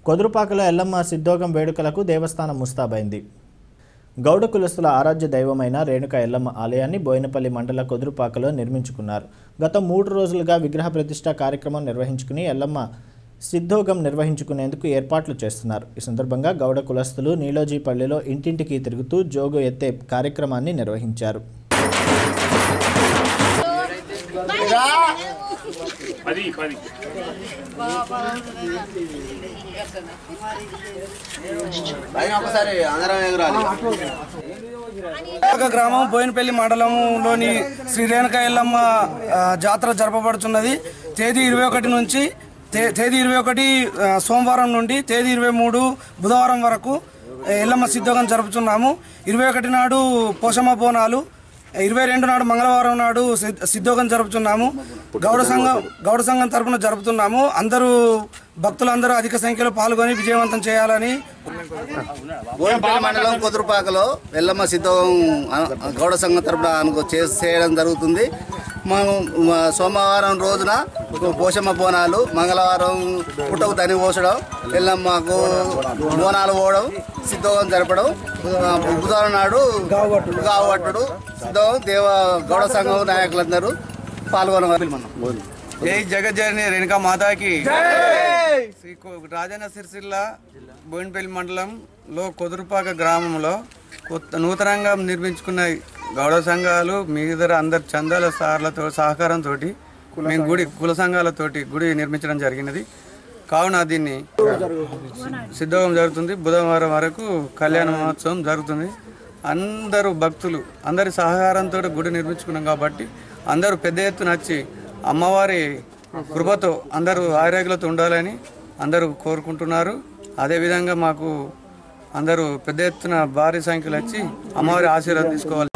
కొదురుపాకలో ఎల్లమ్మ సిద్ధోగం వేడుకలకు దేవస్థానం ముస్తాబైంది గౌడ కులస్తుల ఆరాధ్య దైవమైన రేణుక ఎల్లమ్మ ఆలయాన్ని బోయినపల్లి మండల కొదురుపాకలో నిర్మించుకున్నారు గత మూడు రోజులుగా విగ్రహ ప్రతిష్ట కార్యక్రమం నిర్వహించుకుని ఎల్లమ్మ సిద్ధోగం నిర్వహించుకునేందుకు ఏర్పాట్లు చేస్తున్నారు ఈ సందర్భంగా గౌడ కులస్తులు నీలోజీపల్లిలో ఇంటింటికి తిరుగుతూ జోగు ఎత్తే కార్యక్రమాన్ని నిర్వహించారు పది పది ఒకసారి అందరం ఎగురాలి ఒక గ్రామం బోయినపల్లి మండలంలోని శ్రీ రేణుక ఎల్లమ్మ ఆ, జాతర జరపబడుతున్నది తేదీ ఇరవై ఒకటి నుంచి తే- తేదీ ఇరవై ఒకటి ఆ, సోమవారం నుండి తేదీ ఇరవై మూడు బుధవారం వరకు ఎల్లమ్మ సిద్ధోగం జరుపుతున్నాము ఇరవై ఒకటి నాడు పోషమ్మ బోనాలు ఇరవై రెండు నాడు మంగళవారం నాడు సిద్- సిద్ధోగం జరుపుతున్నాము గౌడ సంఘం గౌడ సంఘం తరపున జరుపుతున్నాము అందరూ భక్తులందరూ అధిక సంఖ్యలో పాల్గొని విజయవంతం చేయాలని బోయినపల్లి మండలం కుదురుపాకలో ఎల్లమ్మ సిద్ధం గౌడ సంఘం తరపున అనుకో చే- చేయడం జరుగుతుంది మనం మ- సోమవారం రోజున పోషమ్మ బోనాలు మంగళవారం పుట్టకు తని పోసడం ఎల్లమ్మకు బోనాలు పోవడం సిద్ధోగం జరపడం ఆ, బుధవారం నాడు గావట్టుడు సిద్ధం దేవ గౌడ సంఘం నాయకులందరూ పాల్గొనవాలి మనం జై జగజ్జనని రేణుకా మాతాకి శ్రీ కో- రాజన్న సిరిసిల్ల బోయినపల్లి మండలంలో కొదురుపాక గ్రామంలో కొత్త నూతనంగా నిర్మించుకున్న గౌడ సంఘాలు మిగతా అందరు చందాల సార్లతో సహకారంతో మేము గుడి కుల సంఘాలతోటి గుడి నిర్మించడం జరిగినది కావున దీన్ని సిద్ధోగం జరుగుతుంది బుధవారం వరకు కళ్యాణ మహోత్సవం జరుగుతుంది అందరూ భక్తులు అందరి సహకారంతో గుడి నిర్మించుకున్నాం కాబట్టి అందరూ పెద్ద ఎత్తున వచ్చి అమ్మవారి కృపతో అందరూ ఆరోగ్యాలతో ఉండాలని అందరూ కోరుకుంటున్నారు అదేవిధంగా మాకు అందరూ పెద్ద ఎత్తున భారీ సంఖ్యలో వచ్చి అమ్మవారి ఆశీర్వాదం తీసుకోవాలి